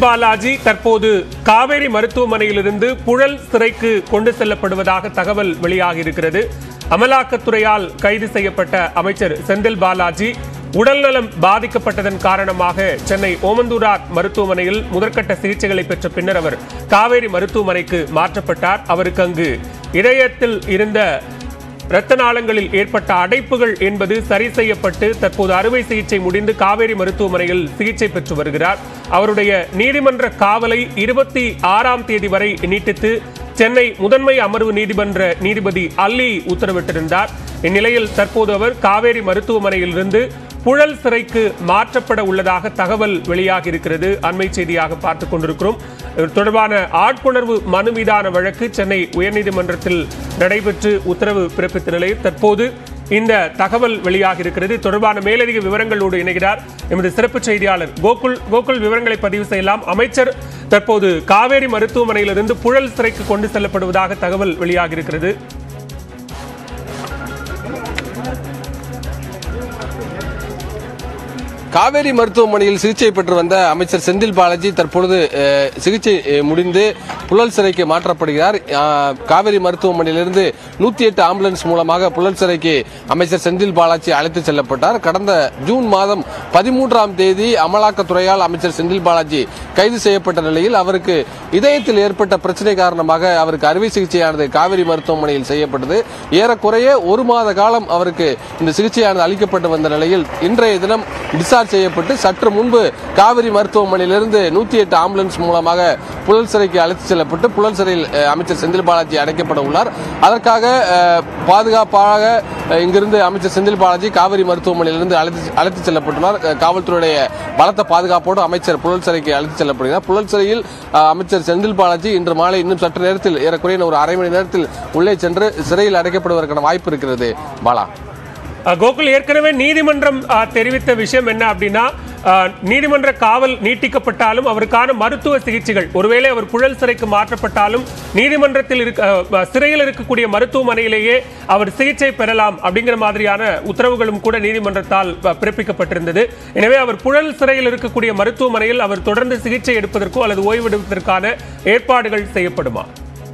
பாலாஜி தற்போது காவேரி மருத்துவமனையிலிருந்து புழல் சிறைக்கு கொண்டு செல்லப்படுவதாக தகவல் வெளியாகி இருக்கிறது அமலாக்கத்துறையால் கைது செய்யப்பட்ட அமைச்சர் செந்தில் பாலாஜி உடல்நலம் பாதிக்கப்பட்டதன் காரணமாக சென்னை ஓமந்தூரார் மருத்துவமனையில் முதற்கட்ட சிகிச்சைகளை பெற்ற பின்னர் அவர் காவேரி மருத்துவமனைக்கு மாற்றப்பட்டார் அவருக்கு அங்கு இதயத்தில் இருந்த இரத்த நாளங்களில் ஏற்பட்ட அடைப்புகள் என்பது சரி செய்யப்பட்டு தற்போது அறுவை சிகிச்சை முடிந்து காவேரி மருத்துவமனையில் சிகிச்சை பெற்று வருகிறார் அவருடைய நீதிமன்ற காவலை இருபத்தி ஆறாம் தேதி வரை நீட்டித்து சென்னை முதன்மை அமர்வு நீதிமன்ற நீதிபதி அல்லி உத்தரவிட்டிருந்தார் இந்நிலையில் தற்போது அவர் காவேரி மருத்துவமனையிலிருந்து புழல் சிறைக்கு மாற்றப்பட உள்ளதாக தகவல் வெளியாகி இருக்கிறது அண்மை செய்தியாக பார்த்துக் கொண்டிருக்கிறோம் இது தொடர்பான ஆட்கொணர்வு மனு மீதான வழக்கு சென்னை உயர்நீதிமன்றத்தில் நடைபெற்று உத்தரவு பிறப்பித்த நிலையில் தற்போது இந்த தகவல் வெளியாகி இருக்கிறது இது தொடர்பான மேலதிக விவரங்களோடு இணைகிறார் எமது சிறப்பு செய்தியாளர் கோகுல் கோகுல் விவரங்களை பதிவு செய்யலாம் அமைச்சர் தற்போது காவேரி மருத்துவமனையிலிருந்து புழல் சிறைக்கு கொண்டு செல்லப்படுவதாக தகவல் வெளியாகி இருக்கிறது காவேரி மருத்துவமனையில் சிகிச்சை பெற்று வந்த அமைச்சர் செந்தில் பாலாஜி தற்பொழுது அஹ், சிகிச்சை அஹ், முடிந்து புழல் சிறைக்கு மாற்றப்படுகிறார் அஹ், காவேரி மருத்துவமனையிலிருந்து நூத்தி எட்டு ஆம்புலன்ஸ் மூலமாக புழல் சிறைக்கு அமைச்சர் செந்தில் பாலாஜி அழைத்து செல்லப்பட்டார் கடந்த ஜூன் மாதம் பதிமூன்றாம் தேதி அமலாக்கத்துறையால் அமைச்சர் செந்தில் பாலாஜி கைது செய்யப்பட்ட நிலையில் அவருக்கு இதயத்தில் ஏற்பட்ட பிரச்சனை காரணமாக அவருக்கு அறுவை சிகிச்சையானது காவேரி மருத்துவமனையில் செய்யப்பட்டது ஏறக்குறைய ஒரு மாத காலம் அவருக்கு இந்த சிகிச்சையானது அளிக்கப்பட்டு வந்த நிலையில் இன்றைய தினம் டிஸ்சார்ஜ் செய்யப்பட்டு சற்று முன்பு காவிரி மருத்துவமனையிலிருந்து நூத்தி எட்டு ஆம்புலன்ஸ் மூலமாக புழல் சிறைக்கு அழைத்து செல்லப்பட்டு புழல் சிறையில் அஹ், அமைச்சர் செந்தில் பாலாஜி அடைக்கப்பட உள்ளார் அதற்காக அஹ், பாதுகாப்பாக அஹ், இங்கிருந்து அமைச்சர் செந்தில் பாலாஜி காவிரி மருத்துவமனையிலிருந்து அழைத்து அழைத்து செல்லப்பட்டுள்ளார் அஹ், காவல்துறையுடைய பலத்த பாதுகாப்போடு அமைச்சர் புழல் சிறைக்கு அழைத்து செல்லப்படுகிறார் புழல் சிறையில் அஹ், அமைச்சர் செந்தில் பாலாஜி இன்று மாலை இன்னும் சற்று நேரத்தில் ஏறக்குறைய ஒரு அரை மணி நேரத்தில் உள்ளே சென்று சிறையில் அடைக்கப்படுவதற்கான வாய்ப்பு இருக்கிறது பாலா அஹ், கோகுல் ஏற்கனவே நீதிமன்றம் அஹ், தெரிவித்த விஷயம் என்ன அப்படின்னா அஹ், நீதிமன்ற காவல் நீட்டிக்கப்பட்டாலும் அவருக்கான மருத்துவ சிகிச்சைகள் ஒருவேளை அவர் புழல் சிறைக்கு மாற்றப்பட்டாலும் நீதிமன்றத்தில் இருக்க அஹ், சிறையில் இருக்கக்கூடிய மருத்துவமனையிலேயே அவர் சிகிச்சை பெறலாம் அப்படிங்கிற மாதிரியான உத்தரவுகளும் கூட நீதிமன்றத்தால் அஹ், பிறப்பிக்கப்பட்டிருந்தது எனவே அவர் புழல் சிறையில் இருக்கக்கூடிய மருத்துவமனையில் அவர் தொடர்ந்து சிகிச்சை எடுப்பதற்கோ அல்லது ஓய்வெடுப்பதற்கான ஏற்பாடுகள் செய்யப்படுமா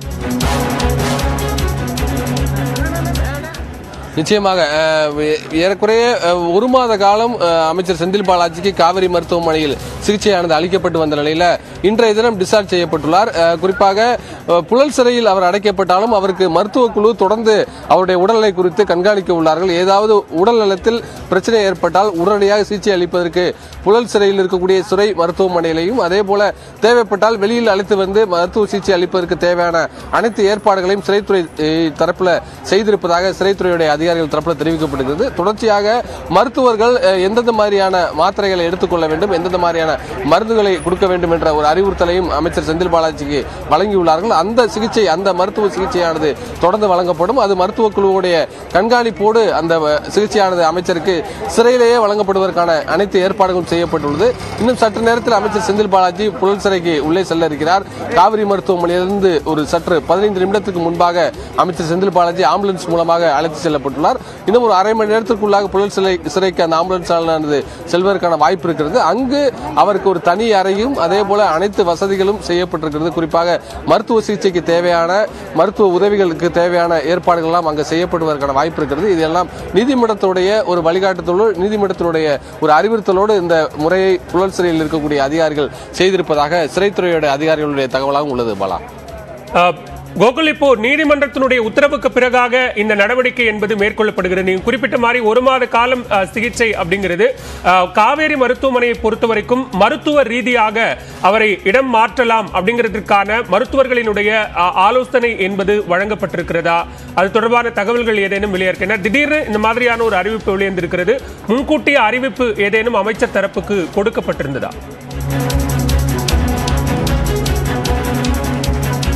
நிச்சயமாக அஹ், ஏ- ஏறக்குறைய அஹ், ஒரு மாத காலம் அஹ், அமைச்சர் செந்தில் பாலாஜிக்கு காவிரி மருத்துவமனையில் சிகிச்சையானது அளிக்கப்பட்டு வந்த நிலையில இன்றைய தினம் டிஸ்சார்ஜ் செய்யப்பட்டுள்ளார் அஹ், குறிப்பாக அஹ், புழல் சிறையில் அவர் அடைக்கப்பட்டாலும் அவருக்கு மருத்துவ குழு தொடர்ந்து அவருடைய உடல்நிலை குறித்து கண்காணிக்க உள்ளார்கள் ஏதாவது உடல் நலத்தில் பிரச்சனை ஏற்பட்டால் உடனடியாக சிகிச்சை அளிப்பதற்கு புழல் சிறையில் இருக்கக்கூடிய சிறை மருத்துவமனையிலையும் அதே போல தேவைப்பட்டால் வெளியில் அழைத்து வந்து மருத்துவ சிகிச்சை அளிப்பதற்கு தேவையான அனைத்து ஏற்பாடுகளையும் சிறைத்துறை அஹ், தரப்புல செய்திருப்பதாக சிறைத்துறையுடைய அதிகாரிகள் தரப்புல தெரிவிக்கப்படுகிறது தொடர்ச்சியாக மருத்துவர்கள் அஹ், எந்தெந்த மாதிரியான மாத்திரைகளை எடுத்துக்கொள்ள வேண்டும் எந்தெந்த மாதிரியான மருந்துகளை கொடுக்க வேண்டும் என்ற ஒரு அறிவுறுத்தலையும் அமைச்சர் செந்தில் பாலாஜிக்கு வழங்கியுள்ளார்கள் அந்த சிகிச்சை அந்த மருத்துவ சிகிச்சையானது தொடர்ந்து வழங்கப்படும் அது மருத்துவ குழுவுடைய கண்காணிப்போடு அந்த அஹ், சிகிச்சையானது அமைச்சருக்கு சிறையிலேயே வழங்கப்படுவதற்கான அனைத்து ஏற்பாடுகளும் செய்யப்பட்டுள்ளது இன்னும் சற்று நேரத்தில் அமைச்சர் செந்தில் பாலாஜி புழல் சிறைக்கு உள்ளே செல்ல இருக்கிறார் காவிரி மருத்துவமனையிலிருந்து ஒரு சற்று பதினைந்து நிமிடத்துக்கு முன்பாக அமைச்சர் செந்தில் பாலாஜி ஆம்புலன்ஸ் மூலமாக அழைத்து செல்லப்பட்டுள்ளார் இன்னும் ஒரு அரை மணி நேரத்திற்குள்ளாக புழல் சிலை சிறைக்கு அந்த ஆம்புலன்ஸ் ஆனது செல்வதற்கான வாய்ப்பு இருக்கிறது அங்கு அவருக்கு ஒரு தனி அறையும் அதே போல அனைத்து வசதிகளும் செய்யப்பட்டிருக்கிறது குறிப்பாக மருத்துவ சிகிச்சைக்கு தேவையான மருத்துவ உதவிகளுக்கு தேவையான ஏற்பாடுகள் எல்லாம் அங்கு செய்யப்படுவதற்கான வாய்ப்பு இருக்கிறது இதெல்லாம் நீதிமன்றத்துடைய ஒரு வழிகாட்டுதலோடு நீதிமன்றத்தினுடைய ஒரு அறிவுறுத்தலோடு இந்த முறையை புழல் சிறையில் இருக்கக்கூடிய அதிகாரிகள் செய்திருப்பதாக சிறைத்துறையுடைய அதிகாரிகளுடைய தகவலாகவும் உள்ளது பாலா அஹ், கோகுல் இப்போ நீதிமன்றத்தினுடைய உத்தரவுக்கு பிறகாக இந்த நடவடிக்கை என்பது மேற்கொள்ளப்படுகிறது நீங்க குறிப்பிட்ட மாதிரி ஒரு மாத காலம் அஹ், சிகிச்சை அப்படிங்கிறது அஹ், காவேரி மருத்துவமனையை பொறுத்த வரைக்கும் மருத்துவ ரீதியாக அவரை இடம் மாற்றலாம் அப்படிங்கிறதுக்கான மருத்துவர்களினுடைய அஹ், ஆலோசனை என்பது வழங்கப்பட்டிருக்கிறதா அது தொடர்பான தகவல்கள் ஏதேனும் வெளியிருக்கின்றன திடீர்னு இந்த மாதிரியான ஒரு அறிவிப்பு வெளியிருந்திருக்கிறது முன்கூட்டிய அறிவிப்பு ஏதேனும் அமைச்சர் தரப்புக்கு கொடுக்கப்பட்டிருந்ததா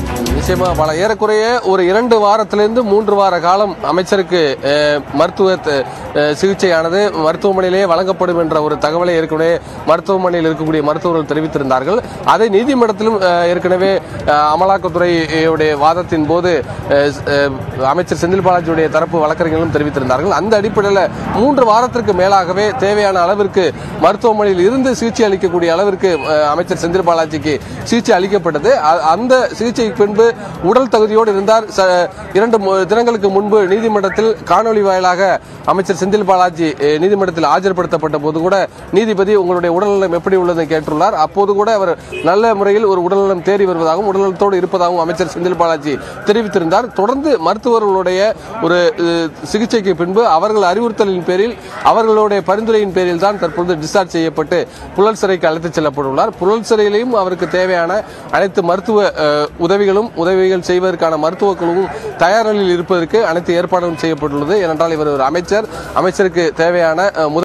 நிச்சயமா பல ஏறக்குறைய ஒரு இரண்டு வாரத்திலிருந்து மூன்று வார காலம் அமைச்சருக்கு அஹ், மருத்துவ அஹ், சிகிச்சையானது மருத்துவமனையிலேயே வழங்கப்படும் என்ற ஒரு தகவலை ஏற்கனவே மருத்துவமனையில் இருக்கக்கூடிய மருத்துவர்கள் தெரிவித்திருந்தார்கள் அதை நீதிமன்றத்திலும் அஹ், ஏற்கனவே அஹ், அமலாக்கத்துறையுடைய வாதத்தின் போது அஹ், அஹ், அமைச்சர் செந்தில் பாலாஜியுடைய தரப்பு வழக்கறிஞர்களும் தெரிவித்திருந்தார்கள் அந்த அடிப்படையில் மூன்று வாரத்திற்கு மேலாகவே தேவையான அளவிற்கு மருத்துவமனையில் இருந்து சிகிச்சை அளிக்கக்கூடிய அளவிற்கு அஹ், அமைச்சர் செந்தில் பாலாஜிக்கு சிகிச்சை அளிக்கப்பட்டது அ- அந்த சிகிச்சைக்கு பின்பு உடல் தகுதியோடு இருந்தார் ச- இரண்டு மு- தினங்களுக்கு முன்பு நீதிமன்றத்தில் காணொலி வாயிலாக அமைச்சர் செந்தில் பாலாஜி அஹ், நீதிமன்றத்தில் ஆஜர்படுத்தப்பட்ட போது கூட நீதிபதி உங்களுடைய உடல்நலம் எப்படி உள்ளது கேட்டுள்ளார் அப்போது கூட அவர் நல்ல முறையில் ஒரு உடல்நலம் தேறி வருவதாகவும் உடல்நலத்தோடு இருப்பதாகவும் அமைச்சர் செந்தில் பாலாஜி தெரிவித்திருந்தார் தொடர்ந்து மருத்துவர்களுடைய ஒரு அஹ், சிகிச்சைக்கு பின்பு அவர்கள் அறிவுறுத்தலின் பேரில் அவர்களுடைய பரிந்துரையின் பேரில் தான் தற்பொழுது டிஸ்சார்ஜ் செய்யப்பட்டு புழல் சிறைக்கு அழைத்துச் செல்லப்பட்டுள்ளார் புழல் சிறையிலையும் அவருக்கு தேவையான அனைத்து மருத்துவ அஹ், உதவிகளும் உதவிகள் செய்வதற்கான மருத்துவ குழுவும் தயார் நிலையில் இருப்பதற்கு அனைத்து ஏற்பாடுகளும் செய்யப்பட்டுள்ளது ஏனென்றால் இவர் ஒரு அமைச்சர் அமைச்சருக்கு தேவையான அஹ், முதல்